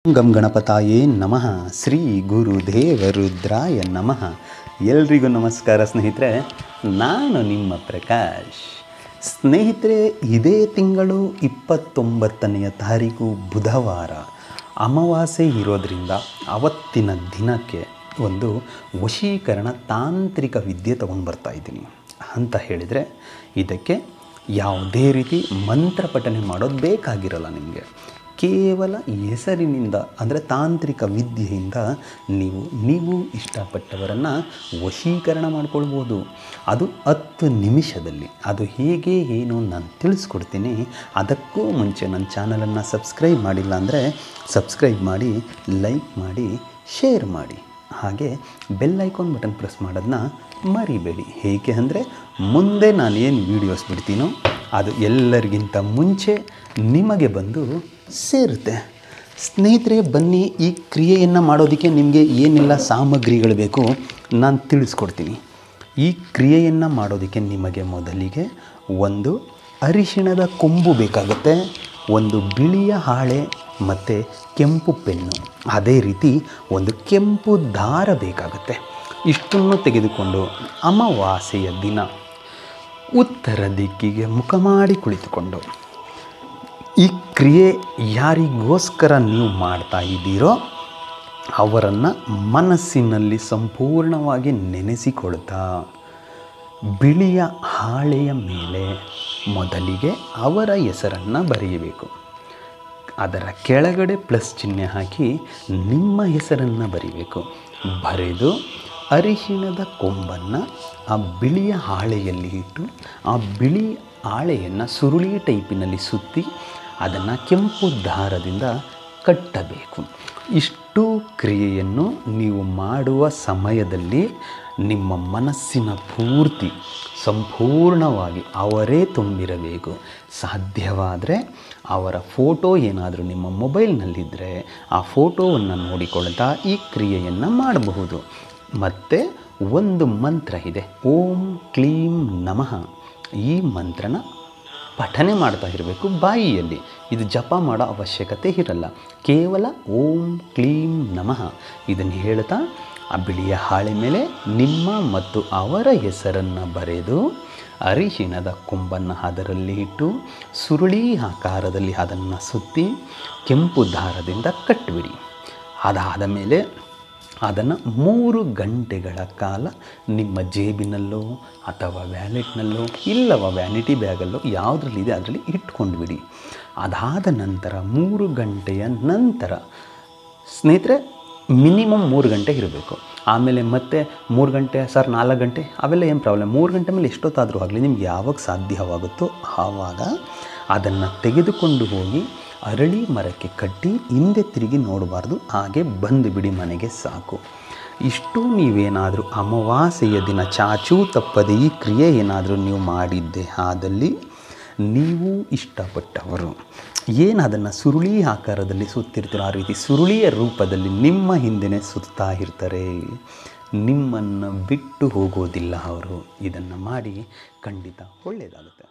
ಗಂ ಗಣಪತಾಯೇ ನಮಃ ಶ್ರೀ ಗುರುದೇವ ರುದ್ರಾಯ ನಮಃ ಎಲ್ರಿಗೂ ನಮಸ್ಕಾರ ಸ್ನೇಹಿತರೆ ನಾನು ನಿಮ್ಮ ಪ್ರಕಾಶ್ ಸ್ನೇಹಿತರೆ ಇದೇ ತಿಂಗಳು ಇಪ್ಪತ್ತೊಂಬತ್ತನೆಯ ತಾರೀಕು ಬುಧವಾರ ಅಮಾವಾಸ್ಯೆ ಇರೋದ್ರಿಂದ ಅವತ್ತಿನ ದಿನಕ್ಕೆ ಒಂದು ವಶೀಕರಣ ತಾಂತ್ರಿಕ ವಿದ್ಯೆ ತೊಗೊಂಡು ಬರ್ತಾ ಇದ್ದೀನಿ ಅಂತ ಹೇಳಿದರೆ ಇದಕ್ಕೆ ಯಾವುದೇ ರೀತಿ ಮಂತ್ರ ಪಠನೆ ಮಾಡೋದು ಬೇಕಾಗಿರಲ್ಲ ನಿಮಗೆ ಕೇವಲ ಹೆಸರಿನಿಂದ ಅಂದರೆ ತಾಂತ್ರಿಕ ವಿದ್ಯೆಯಿಂದ ನೀವು ನೀವು ಇಷ್ಟಪಟ್ಟವರನ್ನು ವಶೀಕರಣ ಮಾಡ್ಕೊಳ್ಬೋದು ಅದು ಹತ್ತು ನಿಮಿಷದಲ್ಲಿ ಅದು ಹೇಗೆ ಏನು ನಾನು ತಿಳಿಸ್ಕೊಡ್ತೀನಿ ಅದಕ್ಕೂ ಮುಂಚೆ ನನ್ನ ಚಾನಲನ್ನು ಸಬ್ಸ್ಕ್ರೈಬ್ ಮಾಡಿಲ್ಲ ಅಂದರೆ ಸಬ್ಸ್ಕ್ರೈಬ್ ಮಾಡಿ ಲೈಕ್ ಮಾಡಿ ಶೇರ್ ಮಾಡಿ ಹಾಗೆ ಬೆಲ್ ಐಕಾನ್ ಬಟನ್ ಪ್ರೆಸ್ ಮಾಡೋದನ್ನ ಮರಿಬೇಡಿ ಹೇಗೆ ಅಂದರೆ ಮುಂದೆ ನಾನು ಏನು ವೀಡಿಯೋಸ್ ಬಿಡ್ತೀನೋ ಅದು ಎಲ್ಲರಿಗಿಂತ ಮುಂಚೆ ನಿಮಗೆ ಬಂದು ಸೇರುತ್ತೆ ಸ್ನೇಹಿತರೆ ಬನ್ನಿ ಈ ಕ್ರಿಯೆಯನ್ನು ಮಾಡೋದಕ್ಕೆ ನಿಮಗೆ ಏನೆಲ್ಲ ಸಾಮಗ್ರಿಗಳು ಬೇಕು ನಾನು ತಿಳಿಸ್ಕೊಡ್ತೀನಿ ಈ ಕ್ರಿಯೆಯನ್ನು ಮಾಡೋದಕ್ಕೆ ನಿಮಗೆ ಮೊದಲಿಗೆ ಒಂದು ಅರಿಶಿಣದ ಕೊಂಬು ಬೇಕಾಗುತ್ತೆ ಒಂದು ಬಿಳಿಯ ಹಾಳೆ ಮತ್ತು ಕೆಂಪು ಪೆನ್ನು ಅದೇ ರೀತಿ ಒಂದು ಕೆಂಪು ದಾರ ಬೇಕಾಗುತ್ತೆ ಇಷ್ಟನ್ನು ತೆಗೆದುಕೊಂಡು ಅಮಾವಾಸ್ಯೆಯ ದಿನ ಉತ್ತರ ದಿಕ್ಕಿಗೆ ಮುಖ ಮಾಡಿ ಕುಳಿತುಕೊಂಡು ಈ ಕ್ರಿಯೆ ಯಾರಿಗೋಸ್ಕರ ನೀವು ಮಾಡ್ತಾ ಇದ್ದೀರೋ ಅವರನ್ನು ಮನಸ್ಸಿನಲ್ಲಿ ಸಂಪೂರ್ಣವಾಗಿ ನೆನೆಸಿಕೊಳ್ತಾ ಬಿಳಿಯ ಹಾಳೆಯ ಮೇಲೆ ಮೊದಲಿಗೆ ಅವರ ಹೆಸರನ್ನು ಬರೆಯಬೇಕು ಅದರ ಕೆಳಗಡೆ ಪ್ಲಸ್ ಚಿಹ್ನೆ ಹಾಕಿ ನಿಮ್ಮ ಹೆಸರನ್ನು ಬರಿಬೇಕು ಬರೆದು ಅರಿಶಿಣದ ಕೊಂಬನ್ನು ಆ ಬಿಳಿಯ ಹಾಳೆಯಲ್ಲಿ ಇಟ್ಟು ಆ ಬಿಳಿ ಹಾಳೆಯನ್ನು ಸುರುಳಿ ಟೈಪಿನಲ್ಲಿ ಸುತ್ತಿ ಅದನ್ನು ಕೆಂಪು ದಾರದಿಂದ ಕಟ್ಟಬೇಕು ಇಷ್ಟು ಕ್ರಿಯೆಯನ್ನು ನೀವು ಮಾಡುವ ಸಮಯದಲ್ಲಿ ನಿಮ್ಮ ಮನಸ್ಸಿನ ಪೂರ್ತಿ ಸಂಪೂರ್ಣವಾಗಿ ಅವರೇ ತುಂಬಿರಬೇಕು ಸಾಧ್ಯವಾದರೆ ಅವರ ಫೋಟೋ ಏನಾದರೂ ನಿಮ್ಮ ಮೊಬೈಲ್ನಲ್ಲಿದ್ದರೆ ಆ ಫೋಟೋವನ್ನು ನೋಡಿಕೊಳ್ತಾ ಈ ಕ್ರಿಯೆಯನ್ನು ಮಾಡಬಹುದು ಮತ್ತು ಒಂದು ಮಂತ್ರ ಇದೆ ಓಂ ಕ್ಲೀಂ ನಮಃ ಈ ಮಂತ್ರನ ಪಠನೆ ಮಾಡ್ತಾ ಇರಬೇಕು ಬಾಯಿಯಲ್ಲಿ ಇದು ಜಪ ಮಾಡೋ ಅವಶ್ಯಕತೆ ಇರಲ್ಲ ಕೇವಲ ಓಂ ಕ್ಲೀಂ ನಮಃ ಇದನ್ನು ಹೇಳ್ತಾ ಆ ಬಿಳಿಯ ಹಾಳೆ ಮೇಲೆ ನಿಮ್ಮ ಮತ್ತು ಅವರ ಹೆಸರನ್ನು ಬರೆದು ಅರಿಶಿಣದ ಕೊಂಬನ್ನು ಅದರಲ್ಲಿ ಇಟ್ಟು ಸುರುಳಿ ಆಕಾರದಲ್ಲಿ ಅದನ್ನು ಸುತ್ತಿ ಕೆಂಪು ದಾರದಿಂದ ಕಟ್ಟಿಬಿಡಿ ಅದಾದ ಮೇಲೆ ಅದನ್ನು ಮೂರು ಗಂಟೆಗಳ ಕಾಲ ನಿಮ್ಮ ಜೇಬಿನಲ್ಲೋ ಅಥವಾ ವ್ಯಾಲೆಟ್ನಲ್ಲೋ ಇಲ್ಲವ ವ್ಯಾನಿಟಿ ಬ್ಯಾಗಲ್ಲೋ ಯಾವುದ್ರಲ್ಲಿದೆ ಅದರಲ್ಲಿ ಇಟ್ಕೊಂಡು ಬಿಡಿ ಅದಾದ ನಂತರ ಮೂರು ಗಂಟೆಯ ನಂತರ ಸ್ನೇಹಿತರೆ ಮಿನಿಮಮ್ ಮೂರು ಗಂಟೆ ಇರಬೇಕು ಆಮೇಲೆ ಮತ್ತೆ ಮೂರು ಗಂಟೆ ಸರ್ ನಾಲ್ಕು ಗಂಟೆ ಅವೆಲ್ಲ ಏನು ಪ್ರಾಬ್ಲಮ್ ಮೂರು ಗಂಟೆ ಮೇಲೆ ಎಷ್ಟೊತ್ತಾದರೂ ಆಗಲಿ ನಿಮ್ಗೆ ಯಾವಾಗ ಸಾಧ್ಯವಾಗುತ್ತೋ ಆವಾಗ ಅದನ್ನು ತೆಗೆದುಕೊಂಡು ಹೋಗಿ ಅರಳಿ ಮರಕ್ಕೆ ಕಟ್ಟಿ ಹಿಂದೆ ತಿರುಗಿ ನೋಡಬಾರ್ದು ಹಾಗೆ ಬಂದು ಬಿಡಿ ಮನೆಗೆ ಸಾಕು ಇಷ್ಟು ನೀವೇನಾದರೂ ಅಮಾವಾಸ್ಯೆಯ ದಿನ ಚಾಚೂ ತಪ್ಪದೆ ಈ ಕ್ರಿಯೆ ಏನಾದರೂ ನೀವು ಮಾಡಿದ್ದೆ ಆದಲ್ಲಿ ನೀವು ಇಷ್ಟಪಟ್ಟವರು ಏನು ಅದನ್ನು ಸುರುಳಿ ಆಕಾರದಲ್ಲಿ ಸುತ್ತಿರ್ತೀರೋ ಆ ರೀತಿ ಸುರುಳಿಯ ರೂಪದಲ್ಲಿ ನಿಮ್ಮ ಹಿಂದೆನೇ ಸುತ್ತಾ ಇರ್ತಾರೆ ನಿಮ್ಮನ್ನು ಬಿಟ್ಟು ಹೋಗೋದಿಲ್ಲ ಅವರು ಇದನ್ನು ಮಾಡಿ ಖಂಡಿತ ಒಳ್ಳೆಯದಾಗುತ್ತೆ